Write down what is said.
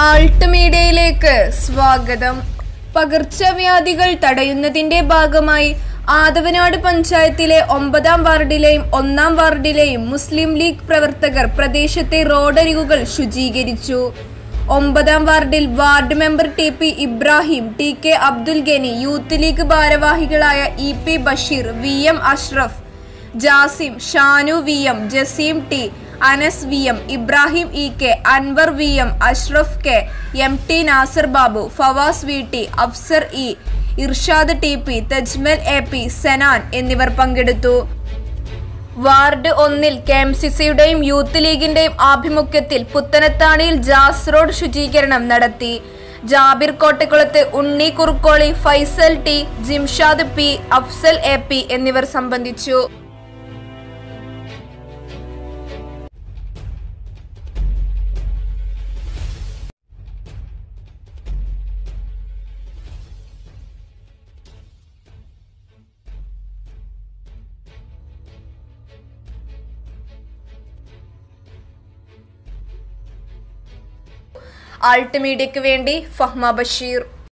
Alt മീഡിയയിലേക്ക് സ്വാഗതം പകർച്ചവ്യാധികൾ തടയുന്നതിന്റെ ഭാഗമായി ആദവനാട് പഞ്ചായത്തിലെ ഒമ്പതാം വാർഡിലെയും ഒന്നാം വാർഡിലെയും മുസ്ലിം ലീഗ് പ്രവർത്തകർ പ്രദേശത്തെ റോഡരികുകൾ ശുചീകരിച്ചു ഒമ്പതാം വാർഡിൽ ward member T P Ibrahim T K Abdul Gani youth league ഭാരവാഹികളായ E P Basheer V M Ashraf Jasim Shanu V M Jaseem T Anas V M Ibrahim E K Anwar V M Ashraf K M T Nasar Babu Fawas V T Afsar E Irshad T P Thajmal A P Senan എന്നിവർ പങ്കെടുത്തു ward ഒന്നിൽ K M C സിയുടെയും youth ലീഗിന്റെയും ആഭിമുഖ്യത്തിൽ പുത്തനത്താണിയിൽ Jas road ശുചീകരണം നടത്തി ജാബിർ കോട്ടക്കുളത്ത് Unni Kurukkoli Faisal T Jimshad P Afsal A P എന്നിവർ സംബന്ധിച്ചു ആൾട്ട് മീഡിയയ്ക്ക് വേണ്ടി ഫഹ്മ ബഷീർ